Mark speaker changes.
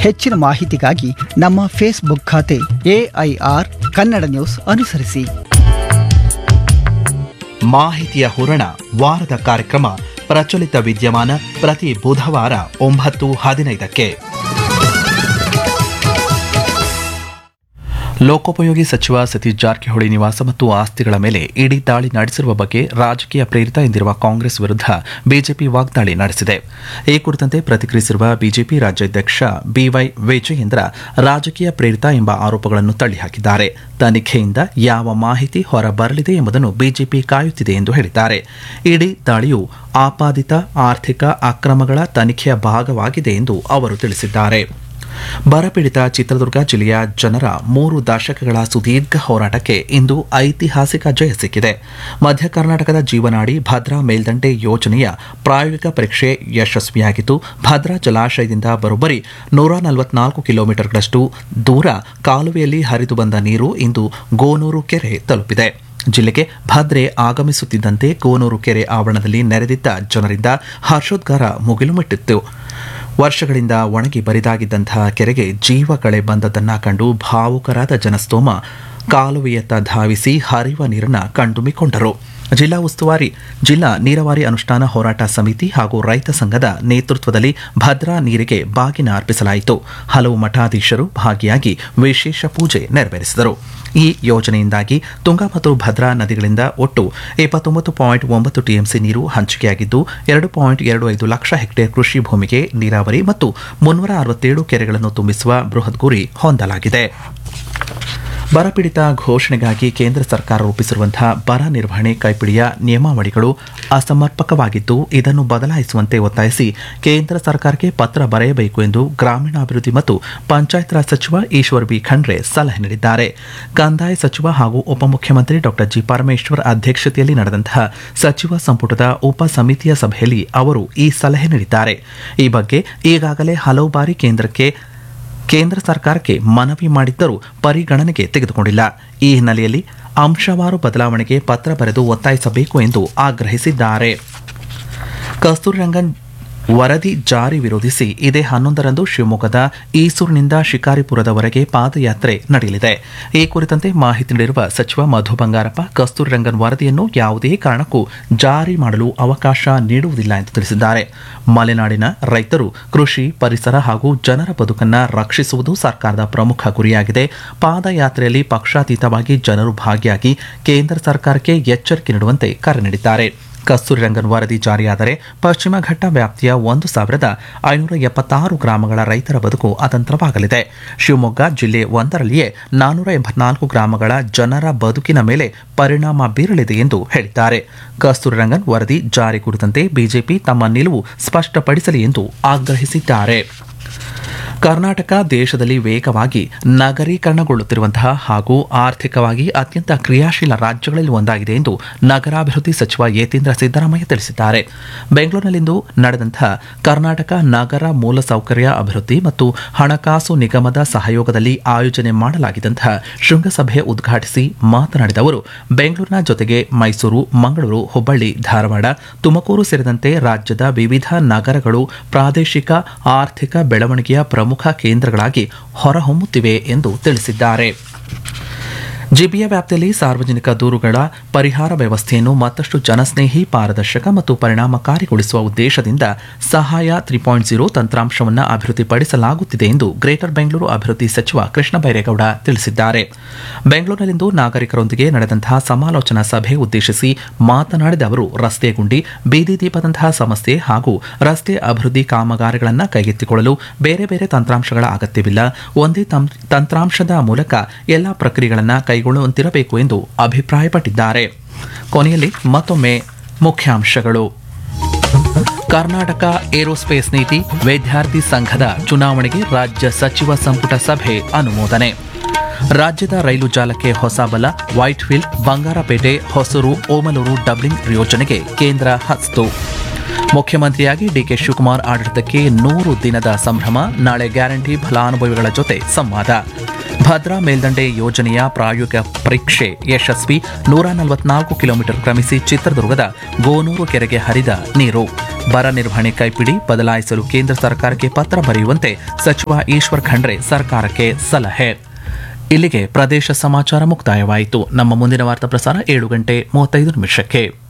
Speaker 1: ಹೆಚ್ಚಿನ ಮಾಹಿತಿಗಾಗಿ ನಮ್ಮ ಫೇಸ್ಬುಕ್ ಖಾತೆ ಎಐಆರ್ ಕನ್ನಡ ನ್ಯೂಸ್ ಅನುಸರಿಸಿ
Speaker 2: ಮಾಹಿತಿಯ ಹೂರಣ ವಾರದ ಕಾರ್ಯಕ್ರಮ ಪ್ರಚಲಿತ ವಿದ್ಯಮಾನ ಪ್ರತಿ ಬುಧವಾರ ಒಂಬತ್ತು ಹದಿನೈದಕ್ಕೆ ಲೋಕೋಪಯೋಗಿ ಸಚಿವ ಸತೀಶ್ ಜಾರಕಿಹೊಳಿ ನಿವಾಸ ಮತ್ತು ಆಸ್ತಿಗಳ ಮೇಲೆ ಇಡೀ ದಾಳಿ ನಡೆಸಿರುವ ಬಗ್ಗೆ ರಾಜಕೀಯ ಪ್ರೇರಿತ ಎಂದಿರುವ ಕಾಂಗ್ರೆಸ್ ವಿರುದ್ಧ ಬಿಜೆಪಿ ವಾಗ್ದಾಳಿ ನಡೆಸಿದೆ ಈ ಕುರಿತಂತೆ ಪ್ರತಿಕ್ರಿಯಿಸಿರುವ ಬಿಜೆಪಿ ರಾಜ್ಯಾಧ್ಯಕ್ಷ ಬಿವೈ ವಿಜಯೇಂದ್ರ ರಾಜಕೀಯ ಪ್ರೇರಿತ ಎಂಬ ಆರೋಪಗಳನ್ನು ತಳ್ಳಿಹಾಕಿದ್ದಾರೆ ತನಿಖೆಯಿಂದ ಯಾವ ಮಾಹಿತಿ ಹೊರಬರಲಿದೆ ಎಂಬುದನ್ನು ಬಿಜೆಪಿ ಕಾಯುತ್ತಿದೆ ಎಂದು ಹೇಳಿದ್ದಾರೆ ಇಡೀ ದಾಳಿಯು ಆಪಾದಿತ ಆರ್ಥಿಕ ಅಕ್ರಮಗಳ ತನಿಖೆಯ ಭಾಗವಾಗಿದೆ ಎಂದು ಅವರು ತಿಳಿಸಿದ್ದಾರೆ ಬರಪೀಡಿತ ಚಿತ್ರದುರ್ಗ ಜಿಲ್ಲೆಯ ಜನರ ಮೂರು ದಶಕಗಳ ಸುದೀರ್ಘ ಹೋರಾಟಕ್ಕೆ ಇಂದು ಐತಿಹಾಸಿಕ ಜಯ ಸಿಕ್ಕಿದೆ ಮಧ್ಯ ಕರ್ನಾಟಕದ ಜೀವನಾಡಿ ಭದ್ರಾ ಮೇಲ್ದಂಡೆ ಯೋಜನೆಯ ಪ್ರಾಯೋಗಿಕ ಪರೀಕ್ಷೆ ಯಶಸ್ವಿಯಾಗಿದ್ದು ಭದ್ರಾ ಜಲಾಶಯದಿಂದ ಬರೋಬ್ಬರಿ ನೂರ ನಲವತ್ನಾಲ್ಕು ಕಿಲೋಮೀಟರ್ಗಳಷ್ಟು ದೂರ ಕಾಲುವೆಯಲ್ಲಿ ಹರಿದು ಬಂದ ನೀರು ಇಂದು ಗೋನೂರು ಕೆರೆ ತಲುಪಿದೆ ಜಿಲ್ಲೆಗೆ ಭದ್ರೆ ಆಗಮಿಸುತ್ತಿದ್ದಂತೆ ಗೋನೂರು ಕೆರೆ ಆವರಣದಲ್ಲಿ ನೆರೆದಿದ್ದ ಜನರಿಂದ ಹರ್ಷೋದ್ಗಾರ ಮುಗಿಲು ಮುಟ್ಟಿತ್ತು ವರ್ಷಗಳಿಂದ ಒಣಗಿ ಬರಿದಾಗಿದ್ದಂತಹ ಕೆರೆಗೆ ಜೀವ ಕಳೆ ಬಂದದ್ದನ್ನ ಕಂಡು ಭಾವುಕರಾದ ಜನಸ್ತೋಮ ಕಾಲುವೆಯತ್ತ ಧಾವಿಸಿ ಹರಿಯುವ ನೀರನ್ನು ಕಣ್ತುಂಬಿಕೊಂಡರು ಜಿಲ್ಲಾ ಉಸ್ತುವಾರಿ ಜಿಲ್ಲಾ ನೀರಾವರಿ ಅನುಷ್ಠಾನ ಹೋರಾಟ ಸಮಿತಿ ಹಾಗೂ ರೈತ ಸಂಘದ ನೇತೃತ್ವದಲ್ಲಿ ಭದ್ರಾ ನೀರಿಗೆ ಬಾಗಿನ ಅರ್ಪಿಸಲಾಯಿತು ಹಲವು ಮಠಾಧೀಶರು ಭಾಗಿಯಾಗಿ ವಿಶೇಷ ಪೂಜೆ ನೆರವೇರಿಸಿದರು ಈ ಯೋಜನೆಯಿಂದಾಗಿ ತುಂಗಾ ಮತ್ತು ಭದ್ರಾ ನದಿಗಳಿಂದ ಒಟ್ಟು ಇಪ್ಪತ್ತೊಂಬತ್ತು ಪಾಯಿಂಟ್ ಒಂಬತ್ತು ಟಿಎಂಸಿ ನೀರು ಹಂಚಿಕೆಯಾಗಿದ್ದು ಎರಡು ಪಾಯಿಂಟ್ ಎರಡು ಐದು ಲಕ್ಷ ಹೆಕ್ಟೇರ್ ಕೃಷಿ ಭೂಮಿಗೆ ನೀರಾವರಿ ಮತ್ತು ಮುನ್ನೂರ ಅರವತ್ತೇಳು ಕೆರೆಗಳನ್ನು ತುಂಬಿಸುವ ಬೃಹತ್ ಗುರಿ ಹೊಂದಲಾಗಿದೆ ಬರಪೀಡಿತ ಘೋಷಣೆಗಾಗಿ ಕೇಂದ್ರ ಸರ್ಕಾರ ರೂಪಿಸಿರುವಂತಹ ಬರ ನಿರ್ವಹಣೆ ಕೈಪಿಡಿಯ ನಿಯಮಾವಳಿಗಳು ಅಸಮರ್ಪಕವಾಗಿದ್ದು ಇದನ್ನು ಬದಲಾಯಿಸುವಂತೆ ಒತ್ತಾಯಿಸಿ ಕೇಂದ್ರ ಸರ್ಕಾರಕ್ಕೆ ಪತ್ರ ಬರೆಯಬೇಕು ಎಂದು ಗ್ರಾಮೀಣಾಭಿವೃದ್ಧಿ ಮತ್ತು ಪಂಚಾಯತ್ ರಾಜ್ ಸಚಿವ ಈಶ್ವರ್ ಬಿ ಖಂಡ್ರೆ ಸಲಹೆ ನೀಡಿದ್ದಾರೆ ಕಂದಾಯ ಸಚಿವ ಹಾಗೂ ಉಪಮುಖ್ಯಮಂತ್ರಿ ಡಾ ಜಿ ಪರಮೇಶ್ವರ್ ಅಧ್ಯಕ್ಷತೆಯಲ್ಲಿ ನಡೆದಂತಹ ಸಚಿವ ಸಂಪುಟದ ಉಪ ಸಮಿತಿಯ ಸಭೆಯಲ್ಲಿ ಅವರು ಈ ಸಲಹೆ ನೀಡಿದ್ದಾರೆ ಈ ಬಗ್ಗೆ ಈಗಾಗಲೇ ಹಲವು ಬಾರಿ ಕೇಂದ್ರಕ್ಕೆ ಕೇಂದ್ರ ಸರ್ಕಾರಕ್ಕೆ ಮನವಿ ಮಾಡಿದ್ದರೂ ಪರಿಗಣನೆಗೆ ತೆಗೆದುಕೊಂಡಿಲ್ಲ ಈ ಹಿನ್ನೆಲೆಯಲ್ಲಿ ಅಂಶವಾರು ಬದಲಾವಣೆಗೆ ಪತ್ರ ಬರೆದು ಒತ್ತಾಯಿಸಬೇಕು ಎಂದು ಆಗ್ರಹಿಸಿದ್ದಾರೆ ಕಸ್ತೂರಿ ರಂಗನ್ ವರದಿ ಜಾರಿ ವಿರೋಧಿಸಿ ಇದೇ ಹನ್ನೊಂದರಂದು ಶಿವಮೊಗ್ಗದ ಈಸೂರಿನಿಂದ ಶಿಕಾರಿಪುರದವರೆಗೆ ಪಾದಯಾತ್ರೆ ನಡೆಯಲಿದೆ ಈ ಕುರಿತಂತೆ ಮಾಹಿತಿ ನೀಡಿರುವ ಸಚಿವ ಮಧು ಬಂಗಾರಪ್ಪ ಕಸ್ತೂರಿ ರಂಗನ್ ವರದಿಯನ್ನು ಯಾವುದೇ ಕಾರಣಕ್ಕೂ ಜಾರಿ ಮಾಡಲು ಅವಕಾಶ ನೀಡುವುದಿಲ್ಲ ಎಂದು ತಿಳಿಸಿದ್ದಾರೆ ಮಲೆನಾಡಿನ ರೈತರು ಕೃಷಿ ಪರಿಸರ ಹಾಗೂ ಜನರ ಬದುಕನ್ನು ರಕ್ಷಿಸುವುದು ಸರ್ಕಾರದ ಪ್ರಮುಖ ಗುರಿಯಾಗಿದೆ ಪಾದಯಾತ್ರೆಯಲ್ಲಿ ಪಕ್ಷಾತೀತವಾಗಿ ಜನರು ಭಾಗಿಯಾಗಿ ಕೇಂದ್ರ ಸರ್ಕಾರಕ್ಕೆ ಎಚ್ಚರಿಕೆ ನೀಡುವಂತೆ ಕರೆ ನೀಡಿದ್ದಾರೆ ಕಸ್ತೂರಿ ರಂಗನ್ ವರದಿ ಜಾರಿಯಾದರೆ ಪಶ್ಚಿಮ ಘಟ್ಟ ವ್ಯಾಪ್ತಿಯ ಒಂದು ಸಾವಿರದ ಐನೂರ ಎಪ್ಪತ್ತಾರು ಗ್ರಾಮಗಳ ರೈತರ ಬದುಕು ಅತಂತ್ರವಾಗಲಿದೆ ಶಿವಮೊಗ್ಗ ಜಿಲ್ಲೆ ಒಂದರಲ್ಲಿಯೇ ನಾನ್ನೂರ ಎಂಬತ್ನಾಲ್ಕು ಗ್ರಾಮಗಳ ಜನರ ಬದುಕಿನ ಮೇಲೆ ಪರಿಣಾಮ ಬೀರಲಿದೆ ಎಂದು ಹೇಳಿದ್ದಾರೆ ಕಸ್ತೂರಿ ರಂಗನ್ ವರದಿ ಜಾರಿ ಕುರಿತಂತೆ ಬಿಜೆಪಿ ತಮ್ಮ ನಿಲುವು ಸ್ಪಷ್ಟಪಡಿಸಲಿ ಎಂದು ಆಗ್ರಹಿಸಿದ್ದಾರೆ ಕರ್ನಾಟಕ ದೇಶದಲ್ಲಿ ವೇಗವಾಗಿ ನಗರೀಕರಣಗೊಳ್ಳುತ್ತಿರುವಂತಹ ಹಾಗೂ ಆರ್ಥಿಕವಾಗಿ ಅತ್ಯಂತ ಕ್ರಿಯಾಶೀಲ ರಾಜ್ಯಗಳಲ್ಲಿ ಒಂದಾಗಿದೆ ಎಂದು ನಗರಾಭಿವೃದ್ಧಿ ಸಚಿವ ಯತೀಂದ್ರ ಸಿದ್ದರಾಮಯ್ಯ ತಿಳಿಸಿದ್ದಾರೆ ಬೆಂಗಳೂರಿನಲ್ಲಿಂದು ನಡೆದಂತಹ ಕರ್ನಾಟಕ ನಗರ ಮೂಲಸೌಕರ್ಯ ಅಭಿವೃದ್ಧಿ ಮತ್ತು ಹಣಕಾಸು ನಿಗಮದ ಸಹಯೋಗದಲ್ಲಿ ಆಯೋಜನೆ ಮಾಡಲಾಗಿದ್ದಂತಹ ಶೃಂಗಸಭೆ ಉದ್ಘಾಟಿಸಿ ಮಾತನಾಡಿದ ಅವರು ಬೆಂಗಳೂರಿನ ಜೊತೆಗೆ ಮೈಸೂರು ಮಂಗಳೂರು ಹುಬ್ಬಳ್ಳಿ ಧಾರವಾಡ ತುಮಕೂರು ಸೇರಿದಂತೆ ರಾಜ್ಯದ ವಿವಿಧ ನಗರಗಳು ಪ್ರಾದೇಶಿಕ ಆರ್ಥಿಕ ಬೆಳವಣಿಗೆಯ ಪ್ರಮುಖ ಕೇಂದ್ರಗಳಾಗಿ ಹೊರಹೊಮ್ಮುತ್ತಿವೆ ಎಂದು ತಿಳಿಸಿದ್ದಾರೆ ಜಿಬಿಯ ವ್ಯಾಪ್ತಿಯಲ್ಲಿ ಸಾರ್ವಜನಿಕ ದೂರುಗಳ ಪರಿಹಾರ ವ್ಯವಸ್ಥೆಯನ್ನು ಮತ್ತಷ್ಟು ಜನಸ್ನೇಹಿ ಪಾರದರ್ಶಕ ಮತ್ತು ಪರಿಣಾಮಕಾರಿಗೊಳಿಸುವ ಉದ್ದೇಶದಿಂದ ಸಹಾಯ ತ್ರೀ ಪಾಯಿಂಟ್ ಜೀರೋ ತಂತ್ರಾಂಶವನ್ನು ಅಭಿವೃದ್ಧಿಪಡಿಸಲಾಗುತ್ತಿದೆ ಎಂದು ಗ್ರೇಟರ್ ಬೆಂಗಳೂರು ಅಭಿವೃದ್ಧಿ ಸಚಿವ ಕೃಷ್ಣ ಬೈರೇಗೌಡ ತಿಳಿಸಿದ್ದಾರೆ ಬೆಂಗಳೂರಿನಲ್ಲಿಂದು ನಾಗರಿಕರೊಂದಿಗೆ ನಡೆದಂತಹ ಸಮಾಲೋಚನಾ ಸಭೆ ಉದ್ದೇಶಿಸಿ ಮಾತನಾಡಿದ ಅವರು ರಸ್ತೆ ಗುಂಡಿ ಬೀದಿ ದೀಪದಂತಹ ಸಮಸ್ಯೆ ಹಾಗೂ ರಸ್ತೆ ಅಭಿವೃದ್ಧಿ ಕಾಮಗಾರಿಗಳನ್ನು ಕೈಗೆತ್ತಿಕೊಳ್ಳಲು ಬೇರೆ ಬೇರೆ ತಂತ್ರಾಂಶಗಳ ಅಗತ್ಯವಿಲ್ಲ ಒಂದೇ ತಂತ್ರಾಂಶದ ಮೂಲಕ ಎಲ್ಲ ಪ್ರಕ್ರಿಯೆಗಳನ್ನು ಕೈಗೊಳ್ಳುವಂತಿರಬೇಕು ಎಂದು ಅಭಿಪ್ರಾಯಪಟ್ಟಿದ್ದಾರೆ ಕೊನೆಯಲ್ಲಿ ಮತ್ತೊಮ್ಮೆ ಮುಖ್ಯಾಂಶಗಳು ಕರ್ನಾಟಕ ಏರೋಸ್ಪೇಸ್ ನೀತಿ ವಿದ್ಯಾರ್ಥಿ ಸಂಘದ ಚುನಾವಣೆಗೆ ರಾಜ್ಯ ಸಚಿವ ಸಂಪುಟ ಸಭೆ ಅನುಮೋದನೆ ರಾಜ್ಯದ ರೈಲು ಜಾಲಕ್ಕೆ ಹೊಸ ಬಲ ವೈಟ್ಫೀಲ್ಡ್ ಬಂಗಾರಪೇಟೆ ಹೊಸೂರು ಓಮಲೂರು ಡಬ್ಲಿಂಗ್ ಯೋಜನೆಗೆ ಕೇಂದ್ರ ಹಸ್ತು ಮುಖ್ಯಮಂತ್ರಿಯಾಗಿ ಡಿಕೆ ಶಿವಕುಮಾರ್ ಆಡಳಿತಕ್ಕೆ ನೂರು ದಿನದ ಸಂಭ್ರಮ ನಾಳೆ ಗ್ಯಾರಂಟಿ ಫಲಾನುಭವಿಗಳ ಜೊತೆ ಸಂವಾದ ಭದ್ರಾ ಮೇಲ್ದಂಡೆ ಯೋಜನೆಯ ಪ್ರಾಯೋಗಿಕ ಪರೀಕ್ಷೆ ಯಶಸ್ವಿ ನೂರ ನಲವತ್ನಾಲ್ಕು ಕಿಲೋಮೀಟರ್ ಕ್ರಮಿಸಿ ಚಿತ್ರದುರ್ಗದ ಗೋನೂರು ಕೆರೆಗೆ ಹರಿದ ನೀರು ಬರ ನಿರ್ವಹಣೆ ಕೈಪಿಡಿ ಬದಲಾಯಿಸಲು ಕೇಂದ್ರ ಸರ್ಕಾರಕ್ಕೆ ಪತ್ರ ಬರೆಯುವಂತೆ ಸಚಿವ ಈಶ್ವರ್ ಖಂಡ್ರೆ ಸರ್ಕಾರಕ್ಕೆ ಸಲಹೆ ಇಲ್ಲಿಗೆ ಪ್ರದೇಶ ಸಮಾಚಾರ ಮುಕ್ತಾಯವಾಯಿತು ನಮ್ಮ ಮುಂದಿನ ವಾರ್ತಾ ಪ್ರಸಾರ ಏಳು ಗಂಟೆ ಮೂವತ್ತೈದು ನಿಮಿಷಕ್ಕೆ